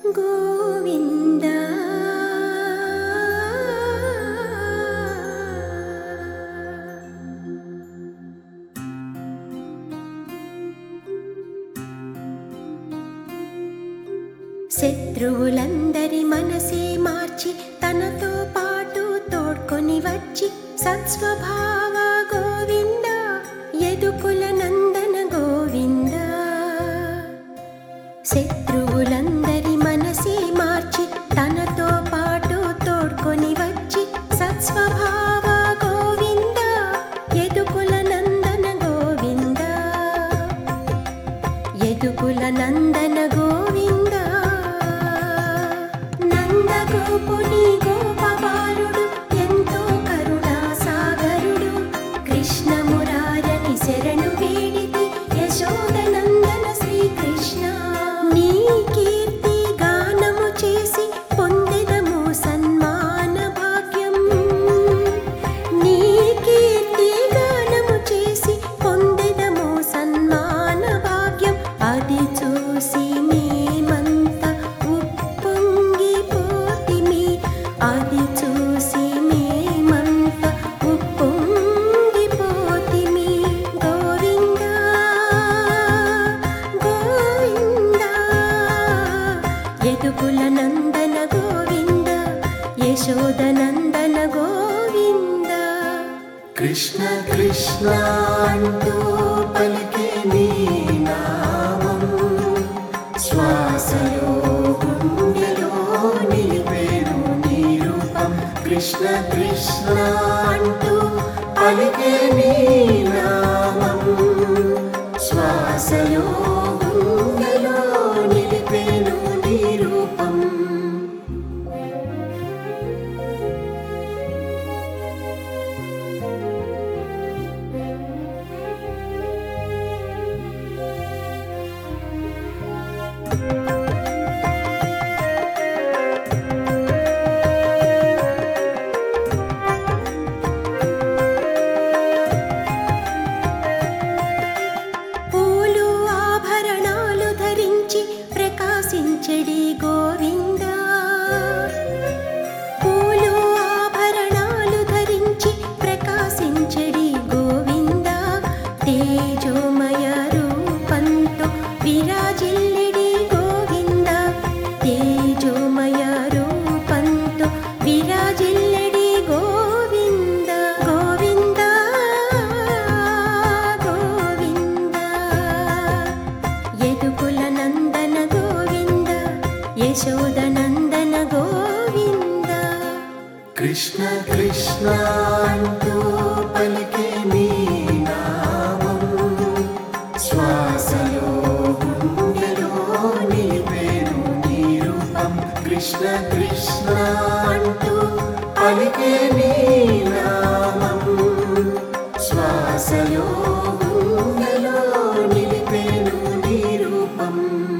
గోవింద శత్రువులందరి మనసే మార్చి తనతో పాటు తోడ్కొని వచ్చి సత్స్వభావ గోవింద యదుకుల నందన గోవింద శత్రువులందరి మనసే మార్చి తనతో పాటు తోడ్కొని వచ్చి సత్స్వభావ గోవింద యదుకుల నందన గోవింద యదుకుల నందన గోవింద నందగోపుని గోపబాలుడు ఎంతో కరుణా సాగరుడు కృష్ణమురారని శరణు వేడితి యశోద నందన శ్రీకృష్ణ నీ కీర్తి గానము చేసి పొందెదము సన్మాన భాగ్యం నీ కీర్తి గానము చేసి పొందెదము సన్మాన భాగ్యం అది చూసి మేమంతా ఉప్పొంగిపోతిమి అది చూసి మేమంతా ఉప్పొంగిపోతిమి గోవింద గోవింద యదుకుల నందన గోవింద యశోద నందన గోవింద కృష్ణ కృష్ణ అంటూ పలికే నీ నామం శ్వాసలో గుండెలో నిలిపేను నీ రూపం కృష్ణ కృష్ణ అంటూ పలికే నీ నామం శ్వాసలో గుండెలో నిలిపేను నీ రూపం పూలు ఆభరణాలు ధరించి ప్రకాశించడి గోవింద పూలు ఆభరణాలు ధరించి ప్రకాశించడి గోవింద తేజోమయ రూపంతో విరాజిల్లడి గోవింద తేజోమయ రూపంతో విరాజిల్లడి గోవింద గోవింద గోవింద యదుకుల నందన గోవింద యశోద నందన గోవింద కృష్ణ కృష్ణ అంటూ పలికే నీ నామం శ్వాసలో గుండెలో నిలిపేను నీ రూపం కృష్ణ కృష్ణ అంటూ పలికే నీ నామం శ్వాసలో గుండెలో నిలిపేను నీ రూపం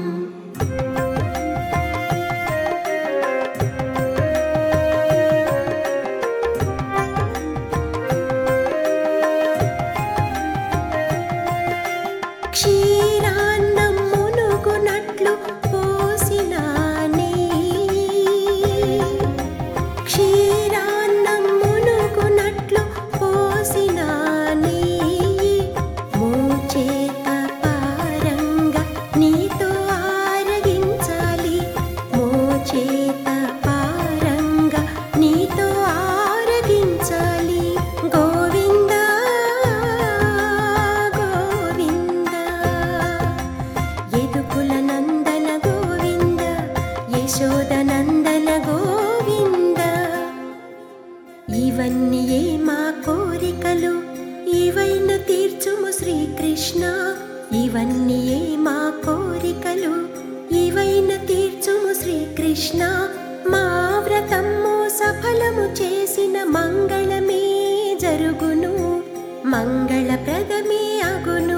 క్షీరాన్నం మునుగునట్లు పోసిన నెయ్యి. క్షీరాన్నం మునుగునట్లు పోసిన నెయ్యి. మోచేత పారంగా నీతో ఆరగించాలి మోచేత పారంగా నీతో ఆరగించాలి గోవింద గోవింద యదుకుల నందన గోవింద యశోద నందన గోవింద ఇవన్నీ ఏ మా కోరికలు ఇవైన తీర్చుము శ్రీకృష్ణ ఇవన్నీ ఏ మా కోరికలు ఇవైన తీర్చుము శ్రీకృష్ణ మా వ్రతము సఫలము చేసిన మంగళమే జరుగును మంగళప్రదమే అగును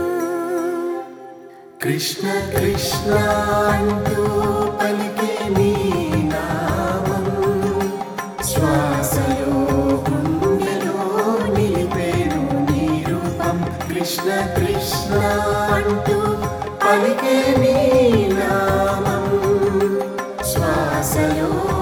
కృష్ణ కృష్ణ అంటూ పలికే నీ నామం శ్వాసలో గుండెలో నిలిపేను నీ రూపం కృష్ణ కృష్ణ అంటూ పలికే నీ నామం శ్వాసలో శ్వాసలో